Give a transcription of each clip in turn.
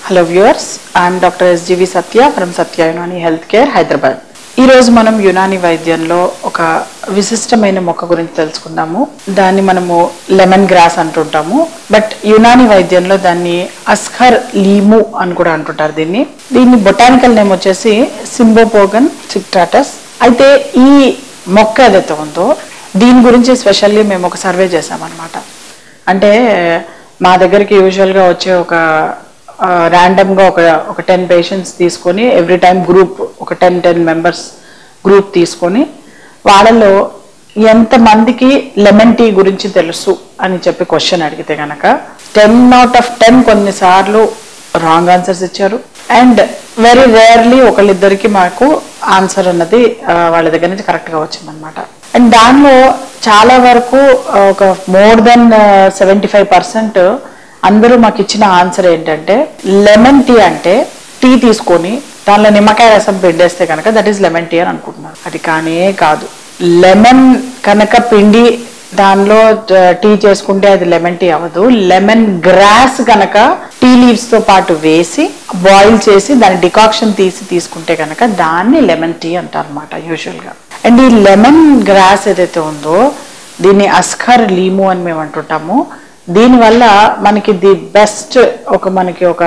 hello viewers I'm doctor SGV Satya from Satya Unani health care Hyderabad ఈ రోజు మనం యునాని వైద్యంలో ఒక విశిష్టమైన మొక్క గురించి తెలుసుకుందాము దాన్ని మనము లెమన్ గ్రాస్ అంటుంటాము బట్ యునాని వైద్యంలో దాన్ని అస్ఖర్ లీము అని కూడా అంటుంటారు దీన్ని దీన్ని బొటానికల్ నేమ్ వచ్చేసి సింబోపోగన్ సిక్టాటస్ అయితే ఈ మొక్క ఏదైతే ఉందో దీని గురించి స్పెషల్లీ మేము ఒక సర్వే చేసామన్నమాట అంటే మా దగ్గరికి యూజువల్గా వచ్చే ఒక ర్యాండమ్గా ఒక ఒక టెన్ పేషెంట్స్ తీసుకొని ఎవ్రీ టైం గ్రూప్ ఒక టెన్ టెన్ మెంబర్స్ గ్రూప్ తీసుకొని వాళ్ళలో ఎంతమందికి లెమన్ టీ గురించి తెలుసు అని చెప్పి క్వశ్చన్ అడిగితే కనుక టెన్ అవుట్ ఆఫ్ టెన్ కొన్నిసార్లు రాంగ్ ఆన్సర్స్ ఇచ్చారు అండ్ వెరీ రేర్లీ ఒకళ్ళిద్దరికి మాకు ఆన్సర్ అన్నది ఆ, వాళ్ళ దగ్గర నుంచి కరెక్ట్గా వచ్చిందనమాట అండ్ దానిలో చాలా వరకు ఆ, ఒక more than seventy five percent అందరూ మాకు ఇచ్చిన ఆన్సర్ ఏంటంటే లెమన్ టీ అంటే టీ తీసుకొని దానిలో నిమ్మకాయ రసం పిండేస్తే కనుక దట్ ఈస్ లెమన్ టీ అని అనుకుంటున్నారు అది కానే కాదు లెమన్ కనుక పిండి దానిలో టీ చేసుకుంటే అది లెమన్ టీ అవ్వదు లెమన్ గ్రాస్ కనుక టీ లీవ్స్ తో పాటు వేసి బాయిల్ చేసి దాని డికాక్షన్ తీసి తీసుకుంటే కనుక దాన్ని లెమన్ టీ అంటారు అనమాట యూజువల్ గా అండ్ ఈ లెమన్ గ్రాస్ ఏదైతే ఉందో దీన్ని అస్ఖర్ లీము అని మేము అంటుంటాము దీనివల్ల మనకి ది బెస్ట్ ఒక మనకి ఒక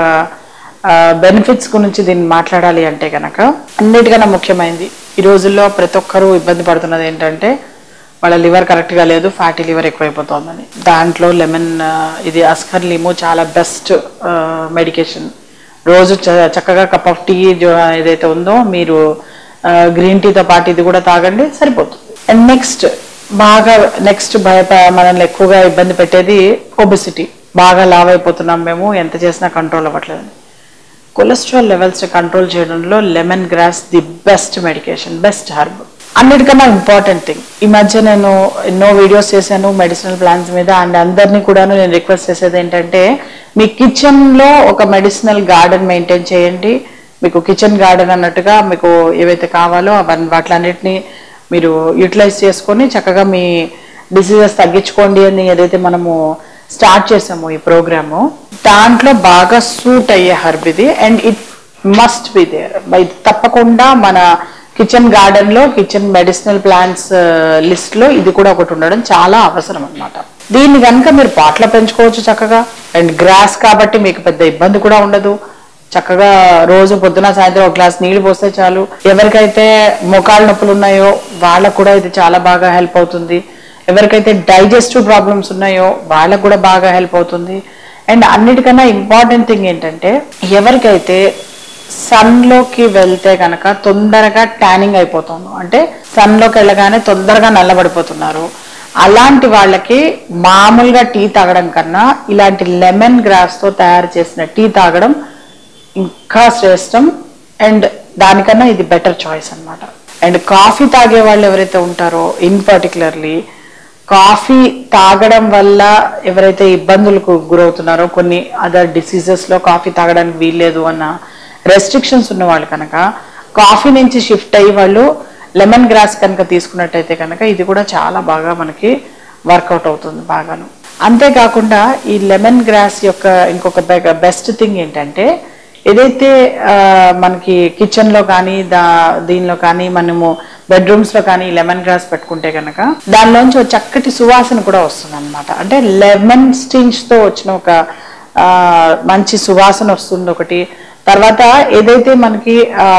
బెనిఫిట్స్ గురించి దీన్ని మాట్లాడాలి అంటే కనుక అన్నిటికన్నా ముఖ్యమైనది ఈ రోజుల్లో ప్రతి ఒక్కరూ ఇబ్బంది పడుతున్నది ఏంటంటే వాళ్ళ లివర్ కరెక్ట్గా లేదు ఫ్యాటీ లివర్ ఎక్కువైపోతుందని దాంట్లో లెమన్ ఇది అస్కర్ లిమో చాలా బెస్ట్ మెడికేషన్ రోజు చ- చక్కగా కప్ ఆఫ్ టీ ఏదైతే ఉందో మీరు గ్రీన్ టీతో పాటు ఇది కూడా తాగండి సరిపోతుంది అండ్ నెక్స్ట్ బాగా నెక్స్ట్ భయప మనల్ని ఎక్కువగా ఇబ్బంది పెట్టేది ఒబిసిటీ బాగా లావ్ అయిపోతున్నాం మేము ఎంత చేసినా కంట్రోల్ అవ్వట్లేదు కొలెస్ట్రాల్ లెవెల్స్ కంట్రోల్ చేయడంలో lemon grass the best medication best herb అన్నిటికన్నా ఇంపార్టెంట్ థింగ్ ఈ మధ్య నేను ఎన్నో వీడియోస్ చేశాను మెడిసినల్ ప్లాన్స్ మీద అండ్ అందరినీ కూడాను నేను రిక్వెస్ట్ చేసేది ఏంటంటే మీ కిచెన్ లో ఒక మెడిసినల్ గార్డెన్ మెయింటైన్ చేయండి మీకు కిచెన్ గార్డెన్ అన్నట్టుగా మీకు ఏవైతే కావాలో అవన్నీ వాటిలన్నిటిని మీరు యూటిలైజ్ చేసుకొని చక్కగా మీ డిసీజెస్ తగ్గించుకోండి అని ఏదైతే మనము స్టార్ట్ చేసాము ఈ ప్రోగ్రాము దాంట్లో బాగా సూట్ అయ్యే హర్బ్ ఇది and it must be there ఇది తప్పకుండా మన కిచెన్ గార్డెన్ లో కిచెన్ మెడిసినల్ ప్లాంట్స్ లిస్ట్ లో ఇది కూడా ఒకటి ఉండడం చాలా అవసరం అన్నమాట దీన్ని కనుక మీరు పాట్లో పెంచుకోవచ్చు చక్కగా అండ్ గ్రాస్ కాబట్టి మీకు పెద్ద ఇబ్బంది కూడా ఉండదు చక్కగా రోజు పొద్దున సాయంత్రం ఒక గ్లాస్ నీళ్లు పోస్తే చాలు ఎవరికైతే మోకాళ్ళ నొప్పులు ఉన్నాయో వాళ్ళకు కూడా ఇది చాలా బాగా హెల్ప్ అవుతుంది ఎవరికైతే డైజెస్టివ్ ప్రాబ్లమ్స్ ఉన్నాయో వాళ్ళకు కూడా బాగా హెల్ప్ అవుతుంది అండ్ అన్నిటికన్నా ఇంపార్టెంట్ థింగ్ ఏంటంటే ఎవరికైతే సన్లోకి వెళ్తే కనుక తొందరగా ట్యానింగ్ అయిపోతుంది అంటే సన్లోకి వెళ్ళగానే తొందరగా నల్లబడిపోతున్నారు అలాంటి వాళ్ళకి మామూలుగా టీ తాగడం కన్నా ఇలాంటి లెమన్ గ్రాస్తో తయారు చేసిన టీ తాగడం ఇంకా శ్రేష్టం అండ్ దానికన్నా ఇది బెటర్ చాయిస్ అన్నమాట అండ్ కాఫీ తాగే వాళ్ళు ఎవరైతే ఉంటారో ఇన్ పర్టికులర్లీ కాఫీ తాగడం వల్ల ఎవరైతే ఇబ్బందులకు గురవుతున్నారో కొన్ని అదర్ డిసీజెస్ లో కాఫీ తాగడానికి వీల్లేదు అన్న రెస్ట్రిక్షన్స్ ఉన్న వాళ్ళు కనుక కాఫీ నుంచి షిఫ్ట్ అయ్యి వాళ్ళు లెమన్ గ్రాస్ కనుక తీసుకున్నట్టయితే కనుక ఇది కూడా చాలా బాగా మనకి వర్కౌట్ అవుతుంది బాగాను అంతేకాకుండా ఈ లెమన్ గ్రాస్ యొక్క ఇంకొక బెస్ట్ థింగ్ ఏంటంటే ఏదైతే ఆ, మనకి కిచెన్ లో కానీ దా దీనిలో కానీ మనము బెడ్రూమ్స్ లో కానీ లెమన్ గ్రాస్ పెట్టుకుంటే కనుక దానిలోంచి ఒక చక్కటి సువాసన కూడా వస్తుంది అనమాట అంటే లెమన్ స్టింగ్స్ తో వచ్చిన ఒక ఆ, మంచి సువాసన వస్తుంది ఒకటి తర్వాత ఏదైతే మనకి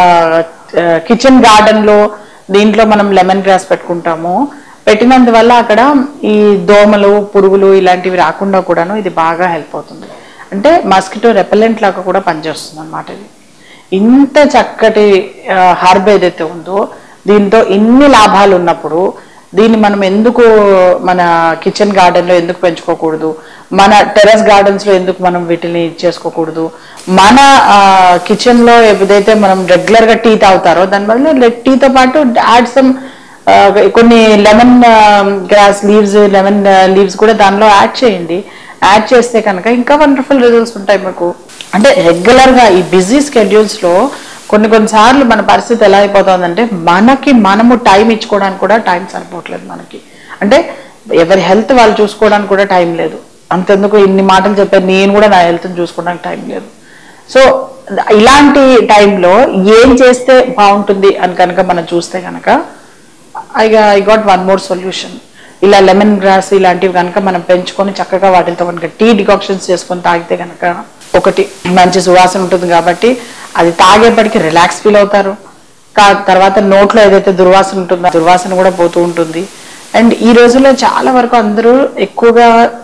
కిచెన్ గార్డెన్ లో దీంట్లో మనం లెమన్ గ్రాస్ పెట్టుకుంటామో పెట్టినందువల్ల అక్కడ ఈ దోమలు పురుగులు ఇలాంటివి రాకుండా కూడాను ఇది బాగా హెల్ప్ అవుతుంది అంటే మస్కిటో రెపెలెంట్ లాగా కూడా పనిచేస్తుంది అనమాట ఇది ఇంత చక్కటి హర్బ్ ఏదైతే ఉందో దీంతో ఇన్ని లాభాలు ఉన్నప్పుడు దీన్ని మనం ఎందుకు మన కిచెన్ గార్డెన్ లో ఎందుకు పెంచుకోకూడదు మన టెర్రస్ గార్డెన్స్ లో ఎందుకు మనం వీటిని చేసుకోకూడదు మన కిచెన్ లో ఏదైతే మనం రెగ్యులర్ గా టీ తాగుతారో దాని బదులు టీతో పాటు యాడ్ సమ్ కొన్ని lemon grass leaves lemon leaves కూడా దానిలో యాడ్ చేయండి యాడ్ చేస్తే కనుక ఇంకా వండర్ఫుల్ రిజల్ట్స్ ఉంటాయి మీకు అంటే రెగ్యులర్ గా ఈ బిజీ స్కెడ్యూల్స్ లో కొన్ని కొన్నిసార్లు మన పరిస్థితి ఎలా అయిపోతుందంటే మనకి మనము టైం ఇచ్చుకోవడానికి కూడా టైం సరిపోవట్లేదు మనకి అంటే ఎవరి హెల్త్ వాళ్ళు చూసుకోవడానికి కూడా టైం లేదు అంతెందుకు ఇన్ని మాటలు చెప్పారు నేను కూడా నా హెల్త్ని చూసుకోవడానికి టైం లేదు సో ఇలాంటి టైంలో ఏం చేస్తే బాగుంటుంది అని కనుక మనం చూస్తే కనుక I I got one more solution ఇలా లెమన్ గ్రాస్ ఇలాంటివి కనుక మనం పెంచుకొని చక్కగా వాటితో కనుక టీ డికాక్షన్స్ చేసుకొని తాగితే కనుక ఒకటి మంచి సువాసన ఉంటుంది కాబట్టి అది తాగేపటికి రిలాక్స్ ఫీల్ అవుతారు కా- తర్వాత నోట్లో ఏదైతే దుర్వాసన ఉంటుందో ఆ దుర్వాసన కూడా పోతూ ఉంటుంది అండ్ ఈ రోజుల్లో చాలా వరకు అందరూ ఎక్కువగా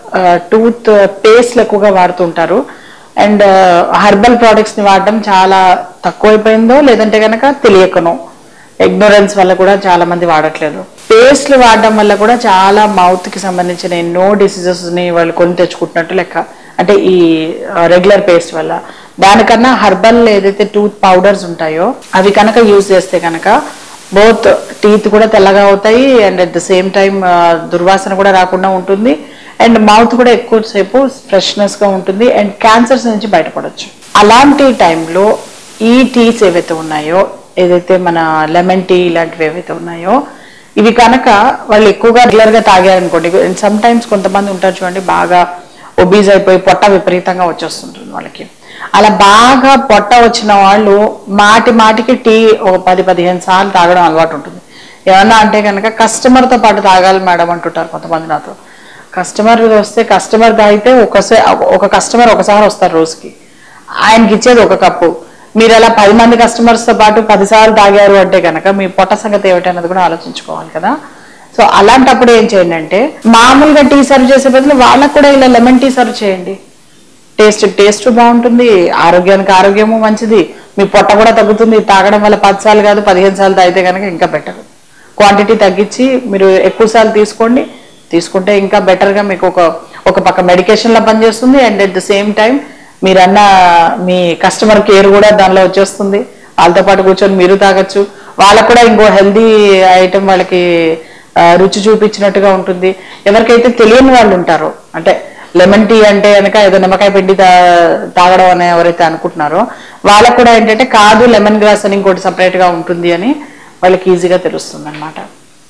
టూత్ పేస్ట్లు ఎక్కువగా వాడుతుంటారు అండ్ హర్బల్ ప్రోడక్ట్స్ ని వాడడం చాలా తక్కువైపోయిందో లేదంటే కనుక తెలియకనో ఇగ్నోరెన్స్ వల్ల కూడా చాలా మంది వాడట్లేదు పేస్ట్లు వాడడం వల్ల కూడా చాలా మౌత్ కి సంబంధించిన ఎన్నో డిసీజెస్ ని వాళ్ళు కొని తెచ్చుకుంటున్నట్టు లెక్క అంటే ఈ రెగ్యులర్ పేస్ట్ వల్ల దానికన్నా హర్బల్ ఏదైతే టూత్ పౌడర్స్ ఉంటాయో అవి కనుక యూజ్ చేస్తే కనుక బోత్ టీత్ కూడా తెల్లగా అవుతాయి and at the same time దుర్వాసన కూడా రాకుండా ఉంటుంది అండ్ మౌత్ కూడా ఎక్కువసేపు ఫ్రెష్నెస్ గా ఉంటుంది అండ్ క్యాన్సర్స్ నుంచి బయటపడొచ్చు అలాంటి టైంలో ఈ టీస్ ఏవైతే ఉన్నాయో ఏదైతే మన లెమన్ టీ ఇలాంటివి ఏవైతే ఉన్నాయో ఇవి కనుక వాళ్ళు ఎక్కువగా రెగ్యులర్ గా తాగారనుకోండి సమ్ టైమ్స్ కొంతమంది ఉంటారు చూడండి బాగా ఒబీజ్ అయిపోయి పొట్ట విపరీతంగా వచ్చేస్తుంటుంది వాళ్ళకి అలా బాగా పొట్ట వచ్చిన వాళ్ళు మాటి మాటికి టీ ఒక పది పదిహేను సార్లు తాగడం అలవాటు ఉంటుంది ఏమన్నా అంటే కనుక కస్టమర్ తో పాటు తాగాలి మేడం అంటుంటారు కొంతమంది నాతో కస్టమర్ వస్తే కస్టమర్ తాగితే ఒకసారి ఒక కస్టమర్ ఒకసారి వస్తారు రోజుకి ఆయనకి ఇచ్చేది ఒక కప్పు మీరు అలా పది మంది customers తో పాటు పదిసార్లు తాగారు అంటే కనుక మీ పొట్ట సంగతి ఏమిటి అన్నది కూడా ఆలోచించుకోవాలి కదా సో అలాంటప్పుడు ఏం చేయండి అంటే మామూలుగా టీ సర్వ్ చేసే బదులు వాళ్ళకు కూడా ఇలా లెమన్ టీ సర్వ్ చేయండి టేస్ట్ టేస్ట్ బాగుంటుంది ఆరోగ్యానికి ఆరోగ్యము మంచిది మీ పొట్ట కూడా తగ్గుతుంది తాగడం వల్ల పది సార్లు కాదు పదిహేను సార్లు తాగితే కనుక ఇంకా బెటర్ క్వాంటిటీ తగ్గించి మీరు ఎక్కువ సార్లు తీసుకోండి తీసుకుంటే ఇంకా better గా మీకు ఒక ఒక పక్క మెడికేషన్ లా పనిచేస్తుంది and at the same time మీరన్న మీ కస్టమర్ కేర్ కూడా దానిలో వచ్చేస్తుంది వాళ్ళతో పాటు కూర్చొని మీరు తాగొచ్చు వాళ్ళకు కూడా ఇంకో హెల్దీ ఐటమ్ వాళ్ళకి ఆ, రుచి చూపించినట్టుగా ఉంటుంది ఎవరికైతే తెలియని వాళ్ళు ఉంటారో అంటే లెమన్ టీ అంటే కనుక ఏదో నిమ్మకాయ పిండి తా- తాగడం అని ఎవరైతే అనుకుంటున్నారో వాళ్ళకు కూడా ఏంటంటే కాదు లెమన్ గ్రాస్ అని ఇంకోటి separate గా ఉంటుంది అని వాళ్ళకి ఈజీగా తెలుస్తుంది అనమాట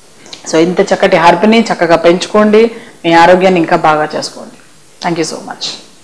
సో ఇంత చక్కటి హర్బ్ని చక్కగా పెంచుకోండి మీ ఆరోగ్యాన్ని ఇంకా బాగా చేసుకోండి థ్యాంక్ యూ సో మచ్